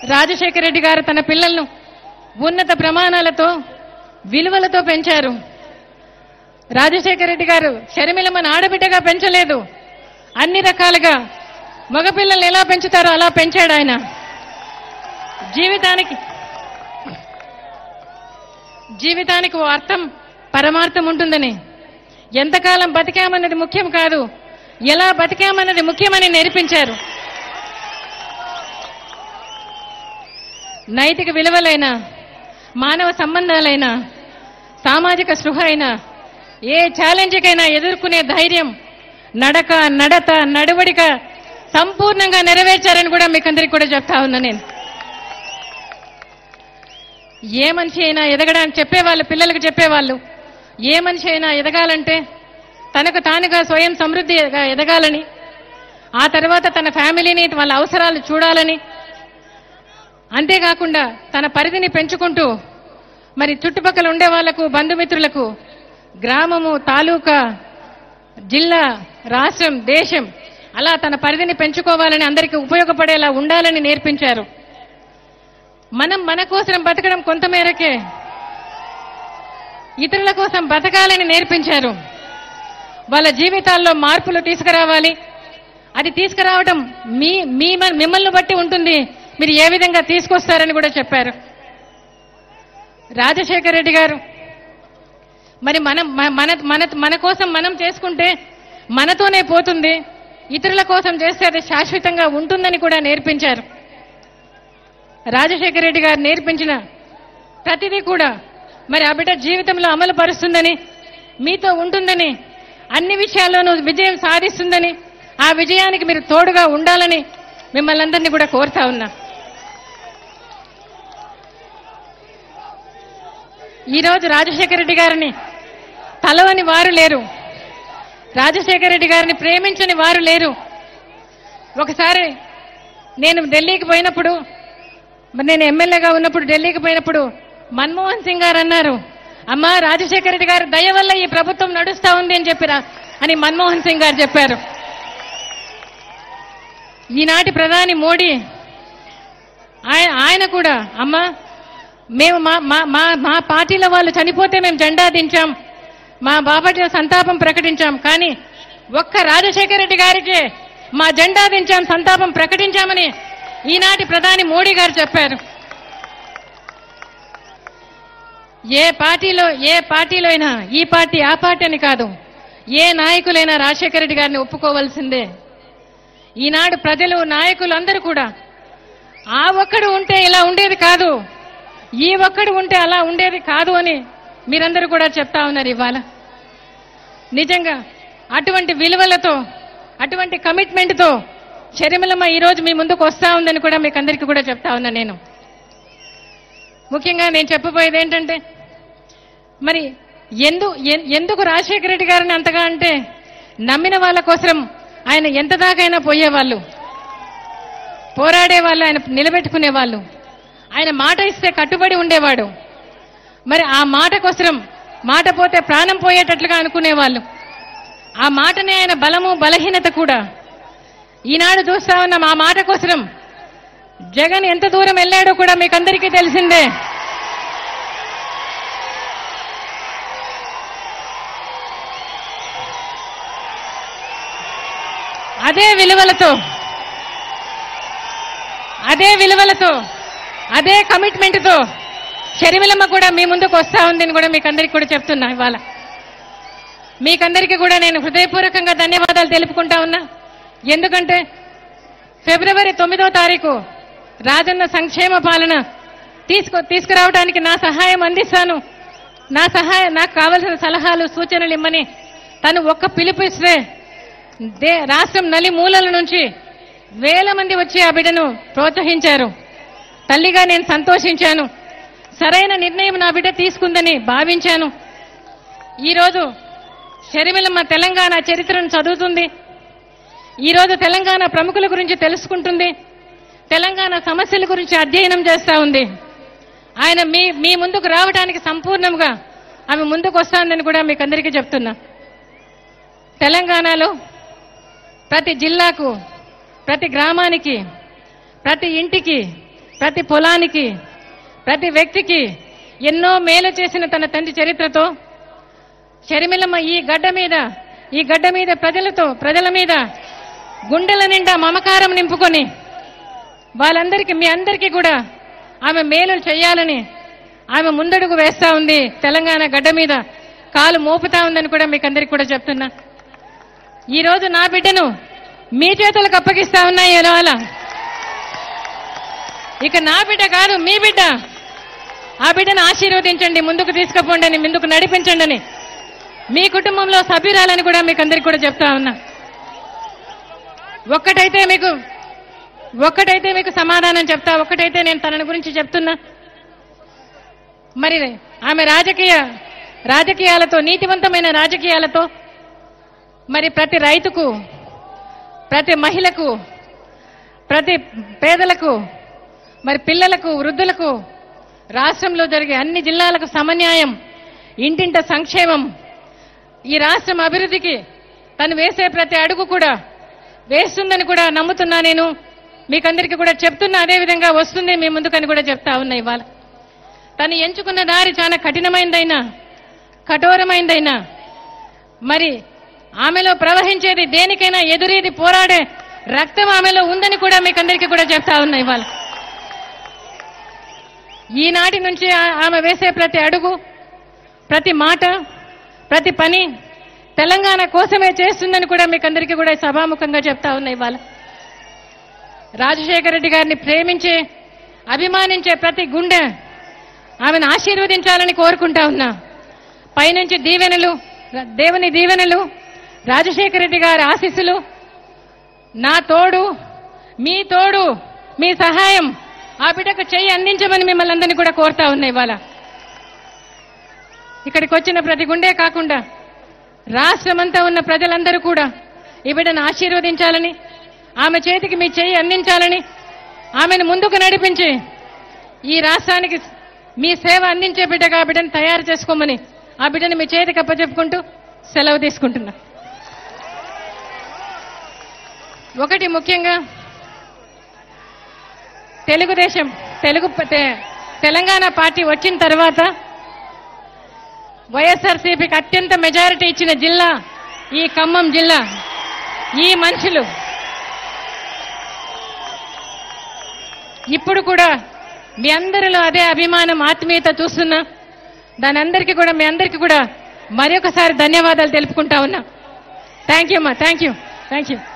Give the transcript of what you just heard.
రాజశేఖర రెడ్డి గారు తన పిల్లలను ఉన్నత ప్రమాణాలతో విలువలతో పెంచారు రాజశేఖర రెడ్డి గారు షర్మిలమ్మను ఆడబిడ్డగా పెంచలేదు అన్ని రకాలుగా మగపిల్లల్ని ఎలా పెంచుతారో అలా పెంచాడు ఆయన జీవితానికి జీవితానికి ఓ అర్థం పరమార్థం ఉంటుందని ఎంతకాలం బతికామన్నది ముఖ్యం కాదు ఎలా బతికామన్నది ముఖ్యమని నేర్పించారు నైతిక విలువలైన మానవ సంబంధాలైన సామాజిక స్పృహ అయినా ఏ ఛాలెంజ్కైనా ఎదుర్కొనే ధైర్యం నడక నడత నడవడిక సంపూర్ణంగా నెరవేర్చారని కూడా మీకు అందరికీ కూడా చెప్తా ఉన్నా నేను ఏ మనిషి అయినా ఎదగడానికి చెప్పేవాళ్ళు పిల్లలకు చెప్పేవాళ్ళు ఏ మనిషి అయినా ఎదగాలంటే తనకు తానుగా స్వయం సమృద్ధిగా ఎదగాలని ఆ తర్వాత తన ఫ్యామిలీని వాళ్ళ అవసరాలు చూడాలని అంతేకాకుండా తన పరిధిని పెంచుకుంటూ మరి చుట్టుపక్కల ఉండే వాళ్లకు బంధుమిత్రులకు గ్రామము తాలూకా జిల్లా రాష్ట్రం దేశం అలా తన పరిధిని పెంచుకోవాలని అందరికీ ఉపయోగపడేలా ఉండాలని నేర్పించారు మనం మన కోసం బతకడం కొంతమేరకే ఇతరుల కోసం బతకాలని నేర్పించారు వాళ్ళ జీవితాల్లో మార్పులు తీసుకురావాలి అది తీసుకురావడం మీ మీ మిమ్మల్ని బట్టి ఉంటుంది మీరు ఏ విధంగా తీసుకొస్తారని కూడా చెప్పారు రాజశేఖర రెడ్డి గారు మరి మనం మ- మన మన మన కోసం మనం చేసుకుంటే మనతోనే పోతుంది ఇతరుల కోసం చేస్తే అది శాశ్వతంగా ఉంటుందని కూడా నేర్పించారు రాజశేఖర రెడ్డి గారు నేర్పించిన ప్రతిదీ కూడా మరి ఆ బిడ్డ జీవితంలో అమలు పరుస్తుందని మీతో ఉంటుందని అన్ని విషయాల్లోనూ విజయం సాధిస్తుందని ఆ విజయానికి మీరు తోడుగా ఉండాలని మిమ్మల్ని అందరినీ కూడా కోరుతా ఉన్నా ఈరోజు రాజశేఖర రెడ్డి గారిని తలవని వారు లేరు రాజశేఖర రెడ్డి గారిని ప్రేమించని వారు లేరు ఒకసారి నేను ఢిల్లీకి పోయినప్పుడు మరి నేను ఎమ్మెల్యేగా ఉన్నప్పుడు ఢిల్లీకి పోయినప్పుడు మన్మోహన్ సింగ్ గారు అన్నారు అమ్మా రాజశేఖర రెడ్డి గారి దయ వల్ల ఈ ప్రభుత్వం నడుస్తా ఉంది అని చెప్పిరా అని మన్మోహన్ సింగ్ గారు చెప్పారు ఈనాటి ప్రధాని మోడీ ఆయన ఆయన కూడా అమ్మా మేము మా మా మా మా పార్టీల వాళ్ళు చనిపోతే మేము జెండా దించాం మా బాపట్ల సంతాపం ప్రకటించాం కానీ ఒక్క రాజశేఖర రెడ్డి గారికి మా జెండా దించాం సంతాపం ప్రకటించామని ఈనాటి ప్రధాని మోడీ గారు చెప్పారు ఏ పార్టీలో ఏ పార్టీలో అయినా ఈ పార్టీ ఆ పార్టీ అని కాదు ఏ నాయకులైనా రాజశేఖర రెడ్డి గారిని ఒప్పుకోవాల్సిందే ఈనాడు ప్రజలు నాయకులు అందరూ కూడా ఆ ఒక్కడు ఉంటే ఇలా ఉండేది కాదు ఈ ఒక్కడు ఉంటే అలా ఉండేది కాదు అని మీరందరూ కూడా చెప్తా ఉన్నారు ఇవాళ నిజంగా అటువంటి విలువలతో అటువంటి కమిట్మెంట్తో షర్మిలమ్మ ఈరోజు మీ ముందుకు వస్తా ఉందని కూడా మీకు అందరికీ కూడా చెప్తా ఉన్నా నేను ముఖ్యంగా నేను చెప్పబోయేది ఏంటంటే మరి ఎందు ఎన్- ఎందుకు రాజశేఖర రెడ్డి గారిని అంతగా అంటే నమ్మిన వాళ్ళ కోసం ఆయన ఎంత దాకైనా పోయేవాళ్ళు పోరాడే వాళ్ళు ఆయన నిలబెట్టుకునే వాళ్ళు ఆయన మాట ఇస్తే కట్టుబడి ఉండేవాడు మరి ఆ మాట కోసం మాట పోతే ప్రాణం పోయేటట్లుగా అనుకునేవాళ్ళు ఆ మాటనే ఆయన బలము బలహీనత కూడా ఈనాడు చూస్తా ఉన్నాం ఆ మాట కోసం జగన్ ఎంత దూరం వెళ్ళాడో కూడా మీకు అందరికీ తెలిసిందే అదే విలువలతో అదే విలువలతో అదే కమిట్మెంట్తో షర్మిలమ్మ కూడా మీ ముందుకు వస్తా ఉందని కూడా మీకు అందరికీ కూడా చెప్తున్నా ఇవాళ మీకందరికీ కూడా నేను హృదయపూర్వకంగా ధన్యవాదాలు తెలుపుకుంటా ఉన్నా ఎందుకంటే ఫిబ్రవరి తొమ్మిదో తారీఖు రాజన్న సంక్షేమ పాలన తీసుకు తీసుకురావడానికి నా సహాయం అందిస్తాను నా సహాయం నాకు కావలసిన సలహాలు సూచనలు ఇమ్మని తను ఒక్క పిలుపు ఇస్తే దే రాష్ట్రం నలి మూలల నుంచి వేల మంది వచ్చి ఆ బిడ్డను ప్రోత్సహించారు తల్లిగా నేను సంతోషించాను సరైన నిర్ణయం నా బిడ్డ తీసుకుందని భావించాను ఈరోజు షర్మిలమ్మ తెలంగాణ చరిత్రను చదువుతుంది ఈరోజు తెలంగాణ ప్రముఖుల గురించి తెలుసుకుంటుంది తెలంగాణ సమస్యల గురించి అధ్యయనం చేస్తా ఉంది ఆయన మీ మీ ముందుకు రావడానికి సంపూర్ణంగా ఆమె ముందుకు వస్తానని కూడా మీకు అందరికీ చెప్తున్నా తెలంగాణలో ప్రతి జిల్లాకు ప్రతి గ్రామానికి ప్రతి ఇంటికి ప్రతి పొలానికి ప్రతి వ్యక్తికి ఎన్నో మేలు చేసిన తన తండ్రి చరిత్రతో షర్మిలమ్మ ఈ గడ్డ మీద ఈ గడ్డ మీద ప్రజలతో ప్రజల మీద గుండెల నిండా మమకారం నింపుకొని వాళ్ళందరికీ మీ అందరికీ కూడా ఆమె మేలు చేయాలని ఆమె ముందడుగు వేస్తా ఉంది తెలంగాణ గడ్డ మీద కాలు మోపుతా ఉందని కూడా మీకు అందరికీ కూడా చెప్తున్నా ఈ రోజు నా బిడ్డను మీ చేతులకు అప్పగిస్తా ఉన్నాయి ఇవాళ ఇక నా బిడ్డ కాదు మీ బిడ్డ ఆ బిడ్డను ఆశీర్వదించండి ముందుకు తీసుకుపోండి అని ముందుకు నడిపించండి అని మీ కుటుంబంలో సభ్యురాలని కూడా మీకు అందరికి కూడా చెప్తా ఉన్నా ఒక్కటైతే మీకు ఒక్కటైతే మీకు సమాధానం చెప్తా ఒక్కటైతే నేను తనని గురించి చెప్తున్నా మరి ఆమె రాజకీయ రాజకీయాలతో నీతివంతమైన రాజకీయాలతో మరి ప్రతి రైతుకు ప్రతి మహిళకు ప్రతి పేదలకు మరి పిల్లలకు వృద్ధులకు రాష్ట్రంలో జరిగే అన్ని జిల్లాలకు సమన్యాయం ఇంటింట సంక్షేమం ఈ రాష్ట్రం అభివృద్ధికి తను వేసే ప్రతి అడుగు కూడా వేస్తుందని కూడా నమ్ముతున్నా నేను మీకందరికీ కూడా చెప్తున్నా అదే విధంగా వస్తుంది మీ ముందుకని కూడా చెప్తా ఉన్నా ఇవాళ తను ఎంచుకున్న దారి చాలా కఠినమైందైనా కఠోరమైందైనా మరి ఆమెలో ప్రవహించేది దేనికైనా ఎదురేది పోరాడే రక్తం ఆమెలో ఉందని కూడా మీకందరికీ కూడా చెప్తా ఉన్నా ఇవాళ ఈనాటి నుంచి ఆ- ఆమె వేసే ప్రతి అడుగు ప్రతి మాట ప్రతి పని తెలంగాణ కోసమే చేస్తుందని కూడా మీకందరికీ కూడా సభాముఖంగా చెప్తా ఉన్నా ఇవాళ రాజశేఖర రెడ్డి గారిని ప్రేమించే అభిమానించే ప్రతి గుండె ఆమెను ఆశీర్వదించాలని కోరుకుంటా ఉన్నా పైనుంచి దీవెనలు ర- దేవుని దీవెనలు రాజశేఖర రెడ్డి గారి ఆశీస్సులు నా తోడు మీ తోడు మీ సహాయం ఆ బిడ్డకు చెయ్యి అందించమని మిమ్మల్ని అందరినీ కూడా కోరుతా ఉన్నా ఇవాళ ఇక్కడికి వచ్చిన ప్రతి గుండే కాకుండా రాష్ట్రమంతా ఉన్న ప్రజలందరూ కూడా ఈ బిడ్డను ఆశీర్వదించాలని ఆమె చేతికి మీ చేయి అందించాలని ఆమెను ముందుకు నడిపించి ఈ రాష్ట్రానికి మీ సేవ అందించే బిడ్డగా ఆ బిడ్డను తయారు చేసుకోమని ఆ బిడ్డను మీ చేతికి అప్పచెప్పుకుంటూ సెలవు తీసుకుంటున్నా ఒకటి ముఖ్యంగా తెలుగుదేశం తెలుగు తె- తెలంగాణ పార్టీ వచ్చిన తర్వాత వైఎస్ఆర్సీపీకి అత్యంత మెజారిటీ ఇచ్చిన జిల్లా ఈ ఖమ్మం జిల్లా ఈ మనుషులు ఇప్పుడు కూడా మీ అందరిలో అదే అభిమానం ఆత్మీయత చూస్తున్నా దాని అందరికీ కూడా మీ అందరికీ కూడా మరొకసారి ధన్యవాదాలు తెలుపుకుంటా ఉన్నా థ్యాంక్ యూ అమ్మా థ్యాంక్ యూ థ్యాంక్ యూ